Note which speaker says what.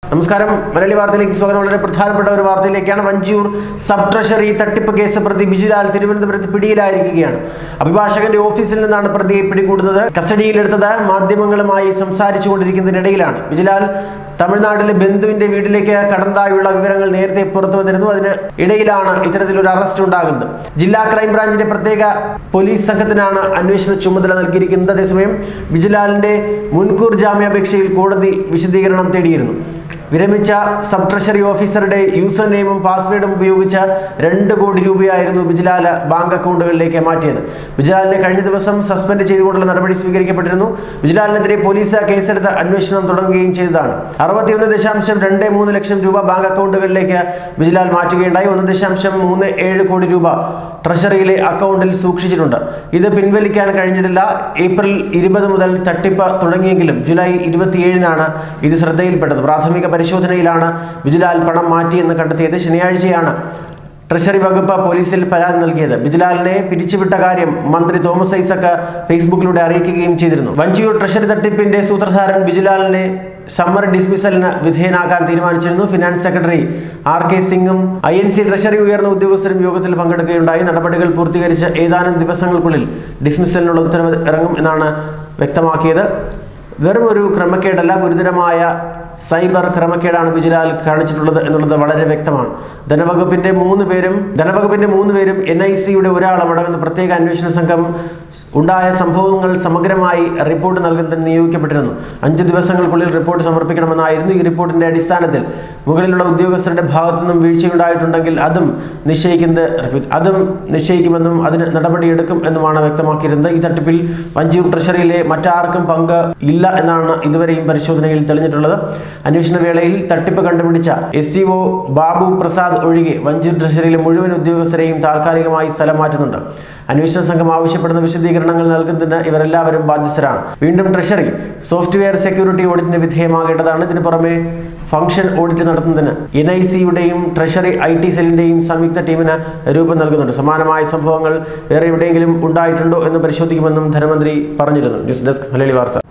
Speaker 1: നമസ്കാരം മലയാളി വാർത്തയിലേക്ക് സ്വാഗതം വളരെ പ്രധാനപ്പെട്ട ഒരു വാർത്തയിലേക്കാണ് വഞ്ചിയൂർ സബ് ട്രഷറി തട്ടിപ്പ് കേസ് പ്രതി ബിജുലാൽ തിരുവനന്തപുരത്ത് പിടിയിലായിരിക്കുകയാണ് അഭിഭാഷകന്റെ ഓഫീസിൽ നിന്നാണ് പ്രതിയെ പിടികൂടുന്നത് കസ്റ്റഡിയിലെടുത്തത് മാധ്യമങ്ങളുമായി സംസാരിച്ചു കൊണ്ടിരിക്കുന്നതിനിടയിലാണ് ബിജുലാൽ തമിഴ്നാട്ടിലെ ബന്ധുവിന്റെ വീട്ടിലേക്ക് കടന്നതായുള്ള വിവരങ്ങൾ നേരത്തെ പുറത്തു വന്നിരുന്നു അതിന് ഇടയിലാണ് ഇത്തരത്തിലൊരു അറസ്റ്റ് ഉണ്ടാകുന്നത് ജില്ലാ ക്രൈംബ്രാഞ്ചിന്റെ പ്രത്യേക പോലീസ് സംഘത്തിനാണ് അന്വേഷണ ചുമതല നൽകിയിരിക്കുന്നത് അതേസമയം ബിജുലാലിന്റെ മുൻകൂർ ജാമ്യാപേക്ഷയിൽ കോടതി വിശദീകരണം തേടിയിരുന്നു വിരമിച്ച സബ് ട്രഷറി ഓഫീസറുടെ യൂസർ നെയിമും പാസ്വേഡും ഉപയോഗിച്ച് രണ്ട് കോടി രൂപയായിരുന്നു ബിജിലാൽ ബാങ്ക് അക്കൗണ്ടുകളിലേക്ക് മാറ്റിയത് ബിജിലാലിനെ കഴിഞ്ഞ ദിവസം സസ്പെൻഡ് ചെയ്തുകൊണ്ടുള്ള നടപടി സ്വീകരിക്കപ്പെട്ടിരുന്നു ബിജിലാലിനെതിരെ പോലീസ് കേസെടുത്ത് അന്വേഷണം തുടങ്ങുകയും ചെയ്തതാണ് അറുപത്തിയൊന്ന് ദശാംശം രണ്ട് മൂന്ന് ലക്ഷം രൂപ ബാങ്ക് അക്കൗണ്ടുകളിലേക്ക് ബിജിലാൽ മാറ്റുകയുണ്ടായി ഒന്ന് ദശാംശം മൂന്ന് ഏഴ് കോടി രൂപ ട്രഷറിയിലെ അക്കൗണ്ടിൽ സൂക്ഷിച്ചിട്ടുണ്ട് ഇത് പിൻവലിക്കാൻ കഴിഞ്ഞിട്ടില്ല ഏപ്രിൽ ഇരുപത് മുതൽ തട്ടിപ്പ് തുടങ്ങിയെങ്കിലും ജൂലൈ ഇരുപത്തിയേഴിനാണ് ഇത് ശ്രദ്ധയിൽപ്പെട്ടത് പ്രാഥമിക പരിശോധനയിലാണ് ബിജുലാൽ പണം മാറ്റിയെന്ന് കണ്ടെത്തിയത് ശനിയാഴ്ചയാണ് ട്രഷറി വകുപ്പ് പോലീസിൽ പരാതി നൽകിയത് ബിജുലാലിനെ പിരിച്ചുവിട്ട കാര്യം മന്ത്രി തോമസ് ഐസക് ഫേസ്ബുക്കിലൂടെ അറിയിക്കുകയും ചെയ്തിരുന്നു വഞ്ചിയൂർ ട്രഷറി തട്ടിപ്പിന്റെ സൂത്രധാരൻ ബിജുലാലിനെ സമ്മർ ഡിസ്മിസലിന് വിധേയനാക്കാൻ തീരുമാനിച്ചിരുന്നു ഫിനാൻസ് സെക്രട്ടറി ആർ കെ സിംഗും ഐ എൻ സി ട്രഷറി ഉയർന്ന ഉദ്യോഗസ്ഥരും യോഗത്തിൽ പങ്കെടുക്കുകയുണ്ടായി നടപടികൾ പൂർത്തീകരിച്ച് ഏതാനും ദിവസങ്ങൾക്കുള്ളിൽ ഡിസ്മിസലിനുള്ള ഉത്തരവ് ഇറങ്ങും എന്നാണ് വ്യക്തമാക്കിയത് വെറും ഒരു ക്രമക്കേടല്ല ഗുരുതരമായ സൈബർ ക്രമക്കേടാണ് ബിജുലാൽ കാണിച്ചിട്ടുള്ളത് എന്നുള്ളത് വളരെ വ്യക്തമാണ് ധനവകുപ്പിന്റെ മൂന്ന് പേരും ധനവകുപ്പിന്റെ മൂന്ന് പേരും എൻ ഐ സിയുടെ ഒരാളും അടങ്ങുന്ന പ്രത്യേക അന്വേഷണ സംഘം ഉണ്ടായ സംഭവങ്ങൾ സമഗ്രമായി റിപ്പോർട്ട് നൽകുന്നതിന് നിയോഗിക്കപ്പെട്ടിരുന്നു അഞ്ച് ദിവസങ്ങൾക്കുള്ളിൽ റിപ്പോർട്ട് സമർപ്പിക്കണമെന്നായിരുന്നു ഈ റിപ്പോർട്ടിന്റെ അടിസ്ഥാനത്തിൽ മുകളിലുള്ള ഉദ്യോഗസ്ഥരുടെ ഭാഗത്തു നിന്നും വീഴ്ചയുണ്ടായിട്ടുണ്ടെങ്കിൽ അതും നിശ്ചയിക്കുന്നത് റിപ്പീറ്റ് അതും നിശ്ചയിക്കുമെന്നും അതിന് നടപടിയെടുക്കും എന്നുമാണ് വ്യക്തമാക്കിയിരുന്നത് ഈ തട്ടിപ്പിൽ വഞ്ചിയൂർ ട്രഷറിയിലെ മറ്റാർക്കും പങ്ക് ഇല്ല എന്നാണ് ഇതുവരെയും പരിശോധനയിൽ തെളിഞ്ഞിട്ടുള്ളത് അന്വേഷണ വേളയിൽ തട്ടിപ്പ് കണ്ടുപിടിച്ച S T O Babu Prasad ഒഴികെ വഞ്ചിയൂർ ട്രഷറിയിലെ മുഴുവൻ ഉദ്യോഗസ്ഥരെയും താൽക്കാലികമായി സ്ഥലം മാറ്റുന്നുണ്ട് അന്വേഷണ സംഘം ആവശ്യപ്പെടുന്ന വിശദീകരണങ്ങൾ നൽകുന്നതിന് ഇവരെല്ലാവരും ബാധ്യസ്ഥരാണ് വീണ്ടും ട്രഷറി സോഫ്റ്റ്വെയർ സെക്യൂരിറ്റി ഓഡിറ്റിന് വിധേയമാകേണ്ടതാണ് ഇതിനു പുറമെ ഫംഗ്ഷൻ ഓഡിറ്റ് നടത്തുന്നതിന് എൻ ഐ സിയുടെയും ട്രഷറി ഐ ടി സെല്ലിന്റെയും സംയുക്ത ടീമിന് രൂപം നൽകുന്നുണ്ട് സമാനമായ സംഭവങ്ങൾ വേറെ എവിടെയെങ്കിലും ഉണ്ടായിട്ടുണ്ടോ എന്ന് പരിശോധിക്കുമെന്നും ധനമന്ത്രി പറഞ്ഞിരുന്നു ന്യൂസ് ഡെസ്ക് മലയാളി വാർത്ത